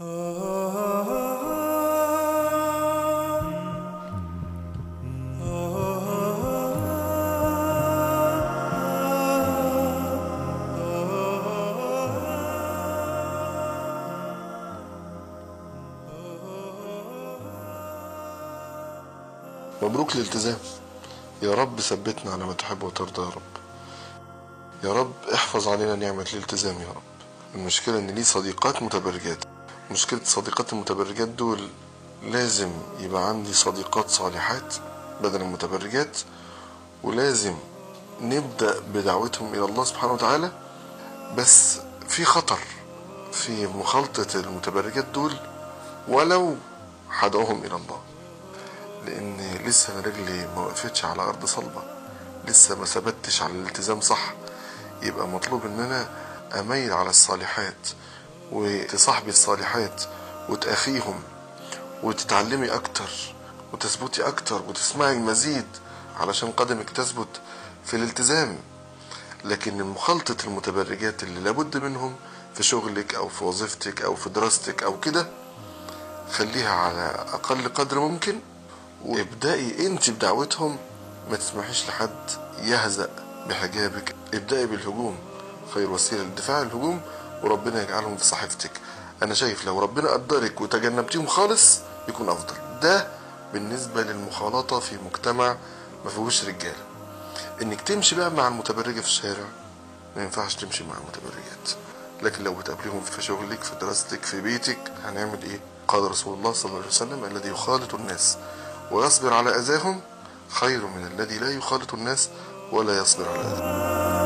مبروك الالتزام يا رب ثبتنا على ما تحب وترضى يا رب يا رب احفظ علينا نعمة الالتزام يا رب المشكلة ان ليه صديقات متبرجات مشكلة صديقات المتبرجات دول لازم يبقى عندي صديقات صالحات بدل المتبرجات ولازم نبدأ بدعوتهم إلى الله سبحانه وتعالى بس في خطر في مخالطة المتبرجات دول ولو هدعوهم إلى الله لان لسه انا رجلي ما وقفتش على ارض صلبه لسه ما ثبتش على الالتزام صح يبقى مطلوب ان انا اميل على الصالحات وتصاحبي الصالحات وتأخيهم وتتعلمي اكتر وتثبتي اكتر وتسمعي المزيد علشان قدمك تثبت في الالتزام لكن مخالطة المتبرجات اللي لابد منهم في شغلك او في وظيفتك او في دراستك او كده خليها على اقل قدر ممكن وابدأي انت بدعوتهم ما تسمحيش لحد يهزأ بحجابك ابدأي بالهجوم خير وسيلة للدفاع الهجوم وربنا يجعلهم في صحيفتك انا شايف لو ربنا قدرك وتجنبتيهم خالص يكون افضل ده بالنسبة للمخالطة في مجتمع ما فيهوش رجالة انك تمشي بقى مع المتبرجة في الشارع ما ينفعش تمشي مع المتبرجات لكن لو بتقابليهم في شغلك في دراستك في بيتك هنعمل ايه قال رسول الله صلى الله عليه وسلم الذي يخالط الناس ويصبر على أذاهم خير من الذي لا يخالط الناس ولا يصبر على أذاهم